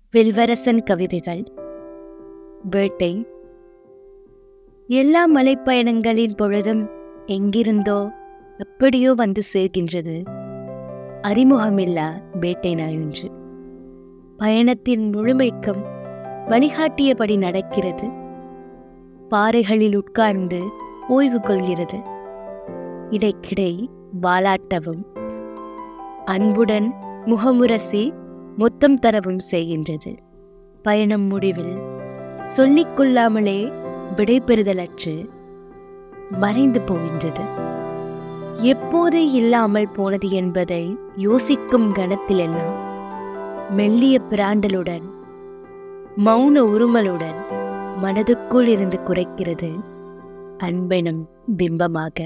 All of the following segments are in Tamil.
வில்வரசன் கவிதைகள் வேட்டை எல்லா மலைப்பயணங்களின் பொழுதும் எங்கிருந்தோ எப்படியோ வந்து சேர்கின்றது அறிமுகமில்லா வேட்டை நாயொன்று பயணத்தின் முழுமைக்கும் வழிகாட்டியபடி நடக்கிறது பாறைகளில் உட்கார்ந்து ஓய்வு கொள்கிறது இடைக்கிடை வாலாட்டவும் அன்புடன் முகமுரசி மொத்தம் தரவும் செய்கின்றது பயணம் முடிவில் சொல்லிக் கொள்ளாமலே விடைபெறுதலற்று மறைந்து போகின்றது எப்போது இல்லாமல் போனது என்பதை யோசிக்கும் கணத்திலெல்லாம் மெல்லிய பிராண்டலுடன் மௌன உருமலுடன் மனதுக்குள் இருந்து குறைக்கிறது அன்பெனும் பிம்பமாக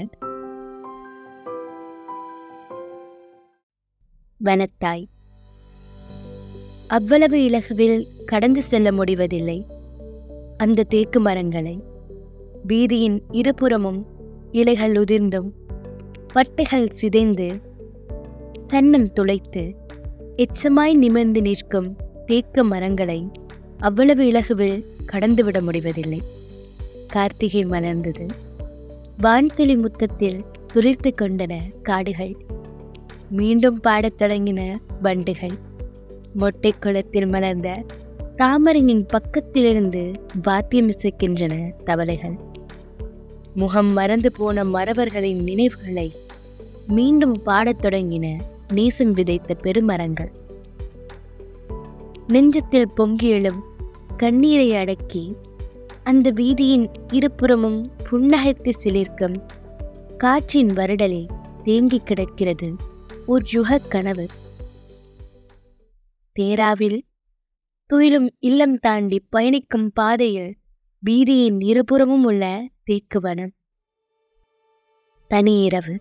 வனத்தாய் அவ்வளவு இலகுவில் கடந்து செல்ல முடிவதில்லை அந்த தேக்கு மரங்களை வீதியின் இருபுறமும் இலைகள் உதிர்ந்தும் பட்டைகள் சிதைந்து தன்னம் துளைத்து எச்சமாய் நிமிர்ந்து நிற்கும் தேக்கு மரங்களை அவ்வளவு இலகுவில் கடந்துவிட முடிவதில்லை கார்த்திகை மலர்ந்தது வான்துளி முத்தத்தில் துளிர்த்து கொண்டன காடுகள் மீண்டும் பாடத் தொடங்கின வண்டுகள் மொட்டை குளத்தில் மலர்ந்த தாமரையின் பக்கத்திலிருந்து வாத்தியம் இசைக்கின்றன தவளைகள் முகம் மறந்து போன மறவர்களின் நினைவுகளை மீண்டும் பாடத் தொடங்கின நேசம் விதைத்த பெருமரங்கள் நெஞ்சத்தில் பொங்கி எழும் கண்ணீரை அடக்கி அந்த வீதியின் இருபுறமும் புன்னகைத்து சிலிர்க்கும் காற்றின் வருடலில் தேங்கி கிடக்கிறது ஓர் யுக கனவு தேராவில் துயிலும் இல்லம் தாண்டி பயணிக்கும் பாதையில் வீதியின் இருபுறமும் உள்ள தேக்கு வனம் தனி இரவு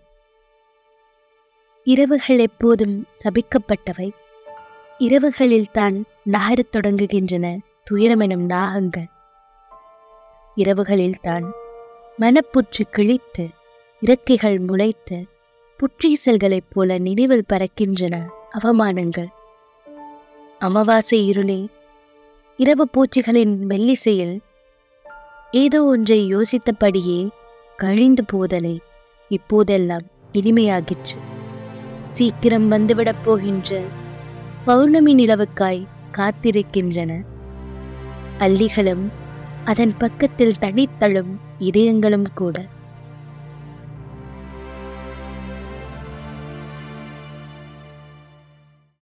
இரவுகள் எப்போதும் சபிக்கப்பட்டவை இரவுகளில் தான் நகரத் தொடங்குகின்றன துயரமெனும் நாகங்கள் இரவுகளில் தான் மனப்புற்று கிழித்து இறக்கைகள் முளைத்து புற்றீசல்களைப் போல நினைவில் பறக்கின்றன அவமானங்கள் அமாவாசை இருளே இரவு பூச்சிகளின் மெல்லிசையில் ஏதோ ஒன்றை யோசித்தபடியே கழிந்து போதலை இப்போதெல்லாம் இனிமையாகிற்று சீக்கிரம் வந்துவிடப் போகின்ற பௌர்ணமி நிலவுக்காய் காத்திருக்கின்றன அல்லிகளும் அதன் பக்கத்தில் தனித்தழும் இதயங்களும் கூட